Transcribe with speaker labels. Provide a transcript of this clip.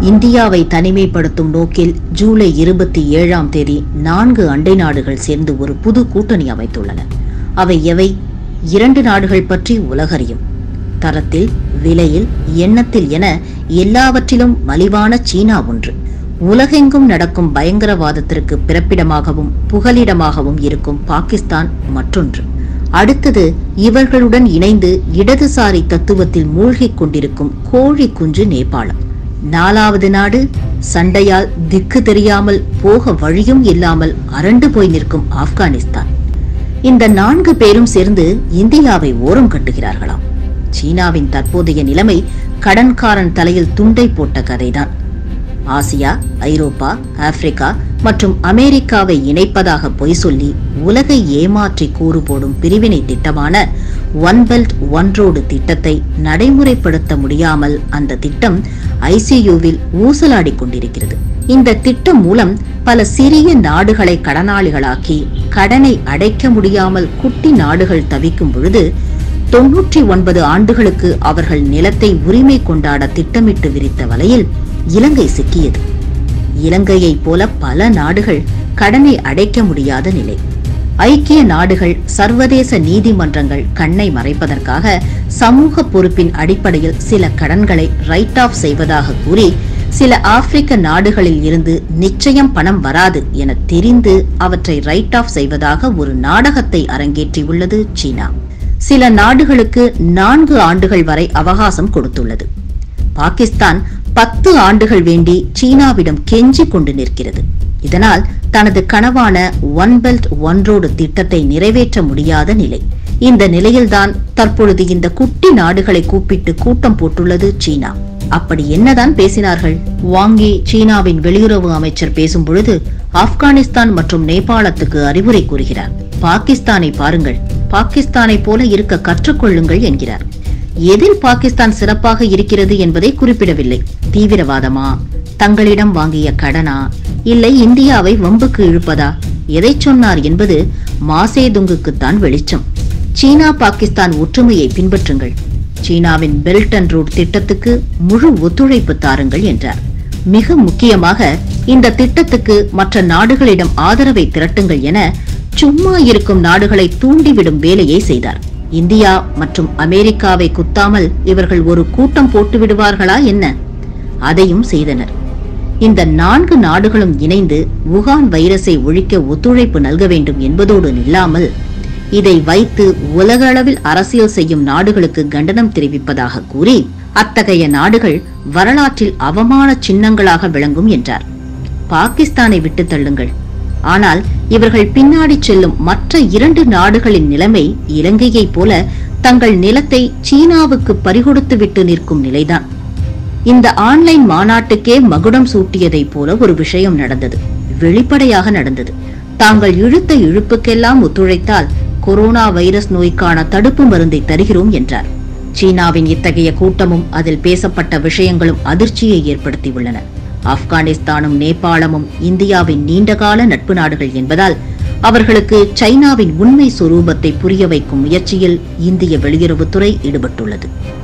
Speaker 1: இந்தியாவை தனிமைப்படுத்தும் நோக்கில் ஜூலை இருபத்தி ஏழாம் தேதி நான்கு அண்டை நாடுகள் சேர்ந்து ஒரு புது கூட்டணி அமைத்துள்ளன அவை எவை இரண்டு நாடுகள் பற்றி உலகறியும் தரத்தில் விலையில் எண்ணத்தில் என எல்லாவற்றிலும் மலிவான சீனா ஒன்று உலகெங்கும் நடக்கும் பயங்கரவாதத்திற்கு பிறப்பிடமாகவும் புகலிடமாகவும் இருக்கும் பாகிஸ்தான் மற்றொன்று அடுத்தது இவர்களுடன் இணைந்து இடதுசாரி தத்துவத்தில் மூழ்கிக் கொண்டிருக்கும் கோழி குஞ்சு நேபாளம் நாலாவது நாடு சண்டையால் திக்கு தெரியாமல் போக வழியும் இல்லாமல் அரண்டு போய் நிற்கும் ஆப்கானிஸ்தான் இந்த நான்கு பேரும் சேர்ந்து இந்தியாவை ஓரம் கட்டுகிறார்களாம் சீனாவின் தற்போதைய நிலைமை கடன்காரன் தலையில் துண்டை போட்ட கதைதான் ஆசியா ஐரோப்பா ஆப்பிரிக்கா மற்றும் அமெரிக்காவை இணைப்பதாக பொய் சொல்லி உலகை ஏமாற்றி கூறு போடும் பிரிவினை திட்டமான ஒன் பெல்ட் ஒன் ரோடு திட்டத்தை நடைமுறைப்படுத்த முடியாமல் அந்த திட்டம் ஐசியூவில் ஊசலாடிக் கொண்டிருக்கிறது இந்த திட்டம் மூலம் பல சிறிய நாடுகளை கடனாளிகளாக்கி கடனை அடைக்க முடியாமல் குட்டி நாடுகள் தவிக்கும் பொழுது தொன்னூற்றி ஒன்பது ஆண்டுகளுக்கு அவர்கள் நிலத்தை உரிமை கொண்டாட திட்டமிட்டு விரித்த வலையில் இலங்கை சிக்கியது இலங்கையைப் போல பல நாடுகள் கடனை அடைக்க முடியாத நிலை ஐக்கிய நாடுகள் சர்வதேச நீதிமன்றங்கள் கண்ணை மறைப்பதற்காக சமூக பொறுப்பின் அடிப்படையில் சில கடன்களை ரைட் ஆஃப் செய்வதாக கூறி சில ஆப்பிரிக்க நாடுகளில் இருந்து நிச்சயம் பணம் வராது என தெரிந்து அவற்றை ரைட் ஆஃப் செய்வதாக ஒரு நாடகத்தை அரங்கேற்றியுள்ளது சீனா சில நாடுகளுக்கு நான்கு ஆண்டுகள் வரை அவகாசம் கொடுத்துள்ளது பாகிஸ்தான் பத்து ஆண்டுகள் வேண்டி சீனாவிடம் கெஞ்சி கொண்டு நிற்கிறது இதனால் தனது கனவான ஒன் பெல்ட் ஒன் ரோடு திட்டத்தை நிறைவேற்ற முடியாத நிலை இந்த நிலையில்தான் தற்பொழுது இந்த குட்டி நாடுகளை கூப்பிட்டு கூட்டம் போட்டுள்ளது சீனா அப்படி என்னதான் பேசினார்கள் வாங்கி சீனாவின் வெளியுறவு அமைச்சர் பேசும் பொழுது ஆப்கானிஸ்தான் மற்றும் நேபாளத்துக்கு அறிவுரை கூறுகிறார் பாகிஸ்தானை பாருங்கள் பாகிஸ்தானை போல இருக்க கற்றுக்கொள்ளுங்கள் என்கிறார் எதில் பாகிஸ்தான் சிறப்பாக இருக்கிறது என்பதை குறிப்பிடவில்லை தீவிரவாதமா தங்களிடம் வாங்கிய கடனா இல்லை இந்தியாவை வம்புக்கு இழுப்பதா எதை சொன்னார் என்பது மாசேதுங்குக்குத்தான் வெளிச்சம் சீனா பாகிஸ்தான் ஒற்றுமையை பின்பற்றுங்கள் சீனாவின் பெல்ட் அண்ட் ரோட் திட்டத்துக்கு முழு ஒத்துழைப்பு தாருங்கள் என்றார் மிக முக்கியமாக இந்த திட்டத்துக்கு மற்ற நாடுகளிடம் ஆதரவை திரட்டுங்கள் என சும்மா இருக்கும் நாடுகளை தூண்டிவிடும் வேலையை செய்தார் இந்தியா மற்றும் அமெரிக்காவை குத்தாமல் இவர்கள் ஒரு கூட்டம் போட்டு விடுவார்களா என்ன அதையும் செய்தனர் இந்த நான்கு நாடுகளும் இணைந்து வுகான் வைரஸை ஒழிக்க ஒத்துழைப்பு நல்க வேண்டும் என்பதோடு நில்லாமல் இதை வைத்து உலக அளவில் அரசியல் செய்யும் நாடுகளுக்கு கண்டனம் தெரிவிப்பதாக கூறி அத்தகைய நாடுகள் வரலாற்றில் அவமான சின்னங்களாக விளங்கும் என்றார் பாகிஸ்தானை விட்டு தள்ளுங்கள் ஆனால் இவர்கள் பின்னாடி செல்லும் மற்ற இரண்டு நாடுகளின் நிலைமை இலங்கையைப் போல தங்கள் நிலத்தை சீனாவுக்கு பறிகொடுத்து விட்டு நிற்கும் நிலைதான் இந்த ஆன்லைன் மாநாட்டுக்கே மகுடம் சூட்டியதைப் போல ஒரு விஷயம் நடந்தது வெளிப்படையாக நடந்தது தாங்கள் இழுத்த இழுப்புக்கெல்லாம் ஒத்துழைத்தால் கொரோனா வைரஸ் நோய்க்கான தடுப்பு மருந்தை தருகிறோம் என்றார் சீனாவின் இத்தகைய கூட்டமும் அதில் பேசப்பட்ட விஷயங்களும் அதிர்ச்சியை ஏற்படுத்தியுள்ளன ஆப்கானிஸ்தானும் நேபாளமும் இந்தியாவின் நீண்டகால நட்பு நாடுகள் என்பதால் அவர்களுக்கு சைனாவின் உண்மை சொரூபத்தை புரிய வைக்கும் முயற்சியில் இந்திய வெளியுறவுத்துறை ஈடுபட்டுள்ளது